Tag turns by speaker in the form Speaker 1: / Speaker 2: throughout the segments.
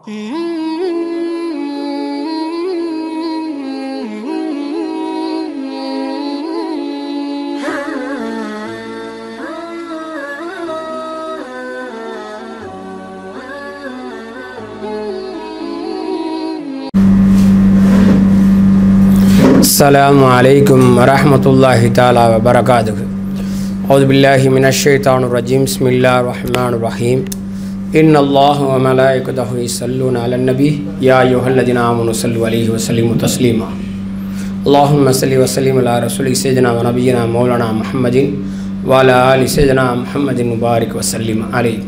Speaker 1: السلام عليكم ورحمة الله تعالى وبركاته أعوذ بالله من الشيطان الرجيم بسم الله الرحمن الرحيم إن الله وملائكته يصلون على النبي يا أيها الذين آمنوا صلوا عليه وسلموا تسليما اللهم صل وسلم على رسولك سيدنا ونبينا مولانا محمد وعلى آل سيدنا محمد مبارك وسلم عليه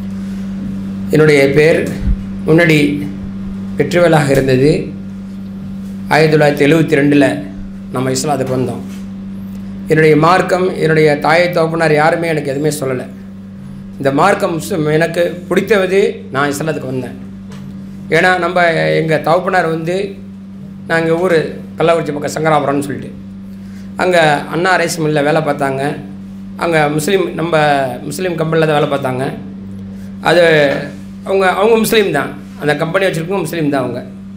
Speaker 1: என்னுடைய பேர் முன்னாடி வெற்றிவேலாக இருந்தது ஆயிரத்தி தொள்ளாயிரத்தி எழுபத்தி ரெண்டில் நம்ம இஸ்லாத்துக்கு வந்தோம் என்னுடைய மார்க்கம் என்னுடைய தாயை தகப்பனார் யாருமே எனக்கு எதுவுமே சொல்லலை இந்த மார்க்கம் சு- எனக்கு பிடித்தது நான் இஸ்லாத்துக்கு வந்தேன் ஏன்னா நம்ம எங்கள் தகப்பனார் வந்து நாங்கள் ஊர் கள்ளக்குறிச்சி பக்கம் சங்கராபுரம்னு சொல்லிட்டு அங்கே அண்ணா ரைஸ் மில்லில் வேலை பார்த்தாங்க அங்கே முஸ்லீம் நம்ம முஸ்லீம் கம்பெனியில் தான் வேலை பார்த்தாங்க அது அவங்க அவங்க முஸ்லீம் தான் அந்த கம்பெனி வச்சுருக்கவங்க முஸ்லீம் தான் அவங்க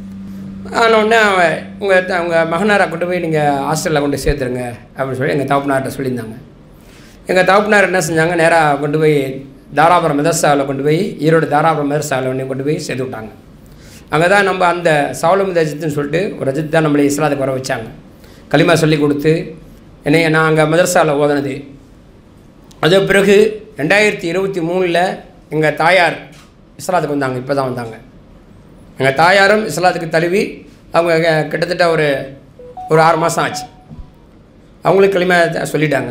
Speaker 1: ஆனோடனே அவன் உங்கள் அவங்க மகனாரை கொண்டு போய் நீங்கள் ஹாஸ்டலில் கொண்டு சேர்த்துருங்க அப்படின்னு சொல்லி எங்கள் தகப்பனார்கிட்ட சொல்லியிருந்தாங்க எங்கள் தகப்பனார் என்ன செஞ்சாங்க நேராக கொண்டு போய் தாராபுரம் மதரசாவில் கொண்டு போய் ஈரோடு தாராபுரம் மதரசாவில் ஒன்று கொண்டு போய் சேர்த்து விட்டாங்க அங்கே தான் நம்ம அந்த சவுலம் ரஜித்துன்னு சொல்லிட்டு ஒரு ரஜித் தான் நம்மளை இஸ்லாத்துக்கு வர வச்சாங்க களிமா சொல்லி கொடுத்து என்னைய நான் அங்கே மதரசாவில் ஓதுனது அது பிறகு ரெண்டாயிரத்தி இருபத்தி மூணில் எங்கள் தாயார் இஸ்லாத்துக்கு வந்தாங்க இப்போ தான் வந்தாங்க எங்கள் தாயாரும் இஸ்லாத்துக்கு தழுவி அவங்க க- கிட்டத்தட்ட ஒரு ஒரு ஆறு மாதம் ஆச்சு அவங்களுக்கு களிமா சொல்லிட்டாங்க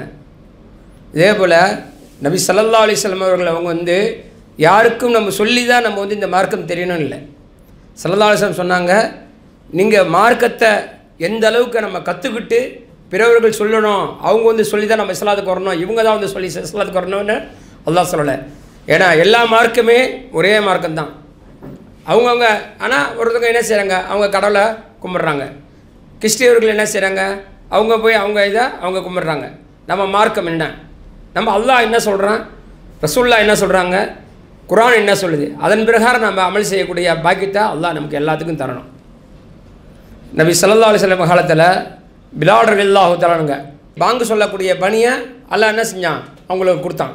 Speaker 1: இதே போல் நபி ஸல்லல்லாஹு அலைஹி வஸல்லம் அவர்கள் அவங்க வந்து யாருக்கும் நம்ம சொல்லி தான் நம்ம வந்து இந்த மார்க்கம் தெரியணும் இல்லை ஸல்லல்லாஹு அலைஹி வஸல்லம் சொன்னாங்க நீங்கள் மார்க்கத்தை எந்த அளவுக்கு நம்ம கற்றுக்கிட்டு பிறவர்கள் சொல்லணும் அவங்க வந்து சொல்லி தான் நம்ம இஸ்லாத்துக்கு வரணும் இவங்க தான் வந்து சொல்லி இஸ்லாத்துக்கு வரணும்னு அல்லாஹ் சொல்லலை ஏன்னா எல்லா மார்க்குமே ஒரே மார்க்கம் தான் அவங்கவுங்க ஆனால் ஒருத்தவங்க என்ன செய்கிறாங்க அவங்க கடவுளை கும்பிட்றாங்க கிறிஸ்டியவர்கள் என்ன செய்கிறாங்க அவங்க போய் அவங்க இதை அவங்க கும்பிட்றாங்க நம்ம மார்க்கம் என்ன நம்ம அல்லாஹ் என்ன சொல்கிறான் ரசூல்லா என்ன சொல்கிறாங்க குர்ஆன் என்ன சொல்லுது அதன் பிரகாரம் நம்ம அமல் செய்யக்கூடிய பாக்கியத்தை அல்லாஹ் நமக்கு எல்லாத்துக்கும் தரணும் நபி ஸல்லல்லாஹு அலைஹி வஸல்லம் காலத்தில் பிலாடர் இல்லாஹு தரானுங்க பாங்கு சொல்லக்கூடிய பணியை அல்லாஹ் என்ன செஞ்சான் அவங்களுக்கு கொடுத்தான்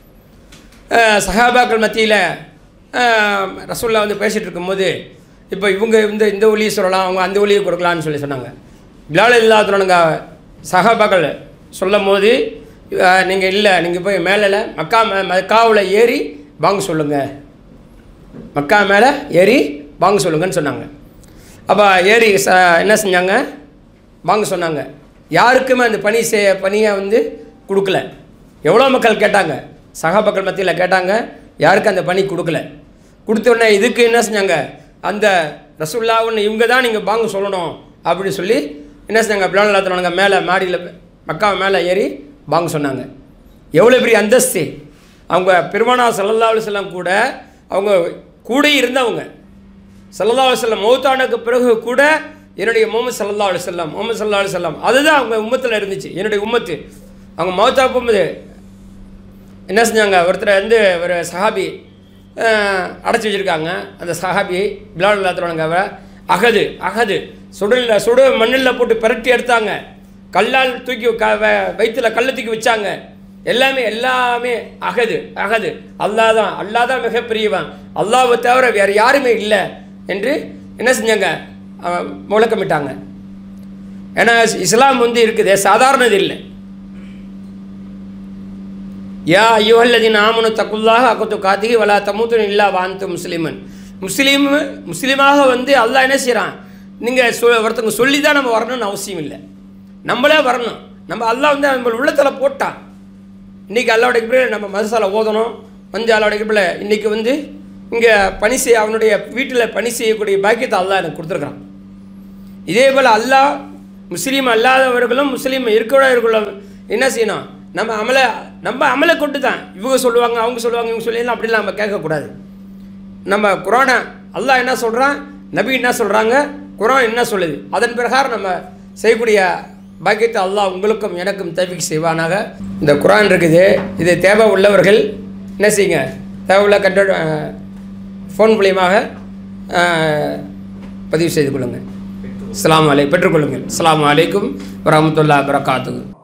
Speaker 1: அஹ் சஹாபாக்கள் மத்தியில் ரசூல்லா வந்து பேசிகிட்டு இருக்கும்போது இப்போ இவங்க இந்த இந்த ஒலியை சொல்லலாம் அவங்க அந்த ஒலியை கொடுக்கலான்னு சொல்லி சொன்னாங்க பிலால் இல்லாதவனுங்க சஹாபாக்கள் சொல்லும் போது நீங்கள் இல்லை நீங்கள் போய் மேலே மக்கா மக்காவில் ஏறி பாங்கு சொல்லுங்கள் மக்கா மேலே ஏறி பாங்கு சொல்லுங்கன்னு சொன்னாங்க அப்போ ஏறி ச என்ன செஞ்சாங்க வாங்க சொன்னாங்க யாருக்குமே அந்த பணி செய்ய பணியை வந்து கொடுக்கல எவ்வளோ மக்கள் கேட்டாங்க சகாபக்கள் மத்தியில் கேட்டாங்க யாருக்கும் அந்த பணி கொடுக்கல கொடுத்த உடனே இதுக்கு என்ன செஞ்சாங்க அந்த ரசுல்லாவுன்னு இவங்க தான் நீங்கள் பாங்கு சொல்லணும் அப்படின்னு சொல்லி என்ன செஞ்சாங்க பிளானலாத்தினாங்க மேலே மாடியில் மக்கா மேலே ஏறி பாங்கு சொன்னாங்க எவ்வளோ பெரிய அந்தஸ்து அவங்க பெருமானா சல்லல்லா அலுவலம் கூட அவங்க கூட இருந்தவங்க சல்லல்லா அலுவலம் மௌத்தானுக்கு பிறகு கூட என்னுடைய முகமது சல்லல்லா அலுவலம் முகமது சல்லா அலுவலம் அதுதான் அவங்க உம்மத்தில் இருந்துச்சு என்னுடைய உம்மத்து அவங்க மௌத்தா போகும்போது என்ன செஞ்சாங்க ஒருத்தர் வந்து ஒரு சஹாபி அடைச்சி வச்சுருக்காங்க அந்த சஹாபி பிலால் இல்லாதவனுங்க அகது அகது சுடலில் சுடு மண்ணில் போட்டு பிரட்டி எடுத்தாங்க கல்லால் தூக்கி க வ- வயித்துல கல்லை தூக்கி வச்சாங்க எல்லாமே எல்லாமே அகது அகது அல்லாஹ் தான் அல்லாஹ் தான் மிகப்பெரியவன் அல்லாஹ்வை தவிர வேறு யாருமே இல்லை என்று என்ன செஞ்சாங்க அஹ், முழக்கமிட்டாங்க ஏன்னா இஸ்லாம் வந்து இருக்குது சாதாரணது இல்லை யா ஐயோல்லதின் ஆமனு தக்குல்லாக அக்கத்து காத்திகி வலா தமுத்துன் இல்லா வாந்து முஸ்லிமன் முஸ்லீம் முஸ்லீமாக வந்து அல்லாஹ் என்ன செய்கிறான் நீங்கள் சொ ஒருத்தவங்க சொல்லி தான் நம்ம வரணும்னு அவசியம் இல்லை நம்மளே வரணும் நம்ம அல்லாஹ் வந்து நம்ம உள்ளத்தில் போட்டான் இன்றைக்கி அல்லாவுடைய கிருபையில நம்ம மதசால ஓதணும் வந்து அல்லாவுடைய கிருபையில இன்றைக்கி வந்து இங்கே பணி செய்ய அவனுடைய வீட்டில் பணி செய்யக்கூடிய பாக்கியத்தை அல்லாஹ் எனக்கு கொடுத்துருக்குறான் இதே போல் அல்லாஹ் முஸ்லீம் அல்லாதவர்களும் முஸ்லீம் இருக்கிறவர்களும் என்ன செய்யணும் நம்ம அமலை நம்ம அமலை கொண்டு தான் இவங்க சொல்லுவாங்க அவங்க சொல்லுவாங்க இவங்க சொல்லியெல்லாம் அப்படிலாம் நம்ம கேட்கக்கூடாது நம்ம குரானை அல்லாஹ் என்ன சொல்கிறான் நபி என்ன சொல்கிறாங்க குரான் என்ன சொல்லுது அதன் பிரகாரம் நம்ம செய்யக்கூடிய பாக்கியத்தை அல்லாஹ் உங்களுக்கும் எனக்கும் தவிக் செய்வானாக இந்த குரான் இருக்குது இது தேவை உள்ளவர்கள் என்ன செய்யுங்க தேவையுள்ள கண்ட்ரோல் ஃபோன் மூலியமாக அஹ், பதிவு செய்து கொள்ளுங்கள் அஸ்ஸலாமு அலை பெற்றுக்கொள்ளுங்கள் அஸ்ஸலாமு அலைக்கும் வரஹ்மத்துல்லாஹி வரகாத்துஹு